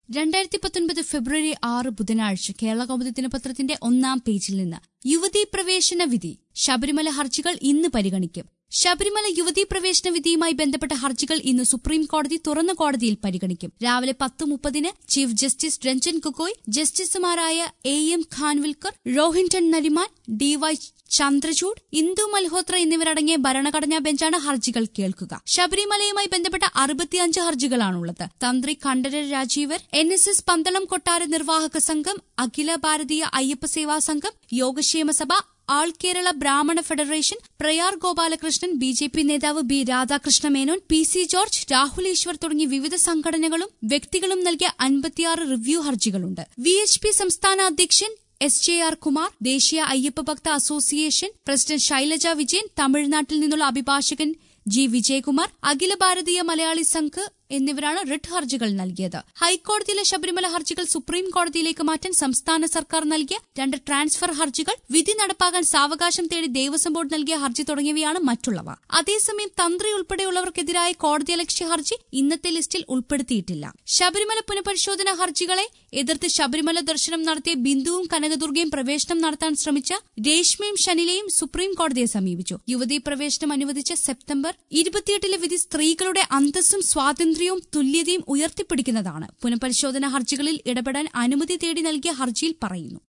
രണ്ടായിരത്തി പത്തൊൻപത് ഫെബ്രുവരി ആറ് ബുധനാഴ്ച കേരള കൗമുദി ദിനപത്രത്തിന്റെ ഒന്നാം പേജിൽ നിന്ന് യുവതീ പ്രവേശന വിധി ശബരിമല ഹർജികൾ ഇന്ന് പരിഗണിക്കും ശബരിമല യുവതീ പ്രവേശന വിധിയുമായി ബന്ധപ്പെട്ട ഹർജികൾ ഇന്ന് സുപ്രീം കോടതി തുറന്ന കോടതിയിൽ പരിഗണിക്കും രാവിലെ പത്ത് മുപ്പതിന് ചീഫ് ജസ്റ്റിസ് രഞ്ജൻ ഗൊഗോയ് ജസ്റ്റിസുമാരായ A M Khanwilkar Rohinton Nariman D Y Chandrachud Indu Malhotra എന്നിവരടങ്ങിയ ഭരണഘടനാ ബെഞ്ചാണ് ഹർജികൾ കേൾക്കുക ശബരിമലയുമായി ബന്ധപ്പെട്ട അറുപത്തിയഞ്ച് ഹർജികളാണുള്ളത് തന്ത്രി Kandararu Rajeevaru N S S Pandalam കൊട്ടാര നിർവാഹക സംഘം അഖില ഭാരതീയ അയ്യപ്പ സേവാ സംഘം യോഗക്ഷേമ സഭ all Kerala Brahmana federation Prayar Gopalakrishnan B J P നേതാവ് B Radhakrishna Menon P C George Rahul Easwar തുടങ്ങി വിവിധ സംഘടനകളും വ്യക്തികളും നൽകിയ അൻപത്തിയാറ് റിവ്യൂ ഹർജികളുണ്ട് വി എച്ച് പി സംസ്ഥാന അധ്യക്ഷൻ എസ് ജെ ആർ കുമാർ ദേശീയ അയ്യപ്പ ഭക്ത അസോസിയേഷൻ പ്രസിഡന്റ് ശൈലജ വിജയൻ തമിഴ്നാട്ടിൽ നിന്നുള്ള അഭിഭാഷകൻ ജി വിജയകുമാർ അഖില ഭാരതീയ മലയാളി സംഘ് എന്നിവരാണ് റിട്ട് ഹർജികൾ നൽകിയത് ഹൈക്കോടതിയിലെ ശബരിമല ഹർജികൾ സുപ്രീം കോടതിയിലേക്ക് മാറ്റാൻ സംസ്ഥാന സർക്കാർ നൽകിയ രണ്ട് ട്രാൻസ്ഫർ ഹർജികൾ വിധി നടപ്പാക്കാൻ സാവകാശം തേടി ദേവസ്വം ബോർഡ് നൽകിയ ഹർജി തുടങ്ങിയവയാണ് മറ്റുള്ളവ അതേസമയം തന്ത്രി ഉൾപ്പെടെയുള്ളവർക്കെതിരായ കോടതിയലക്ഷ്യ ഹർജി ഇന്നത്തെ ലിസ്റ്റിൽ ഉൾപ്പെടുത്തിയിട്ടില്ല ശബരിമല പുനഃപരിശോധന ഹർജികളെ എതിർത്ത് ശബരിമല ദർശനം നടത്തിയ ബിന്ദുവും കനകദുർഗയും പ്രവേശനം നടത്താൻ ശ്രമിച്ച രേഷ്മയും ശനിലയും സുപ്രീം കോടതിയെ സമീപിച്ചു യുവതീ പ്രവേശനം അനുവദിച്ച സെപ്റ്റംബർ ഇരുപത്തിയെട്ടിലെ വിധി സ്ത്രീകളുടെ അന്തസ്സും സ്വാതന്ത്ര്യവും തുല്യതയും ഉയർത്തിപ്പിടിക്കുന്നതാണ് പുനഃപരിശോധന ഹർജികളിൽ ഇടപെടാൻ അനുമതി തേടി നൽകിയ ഹർജിയിൽ പറയുന്നു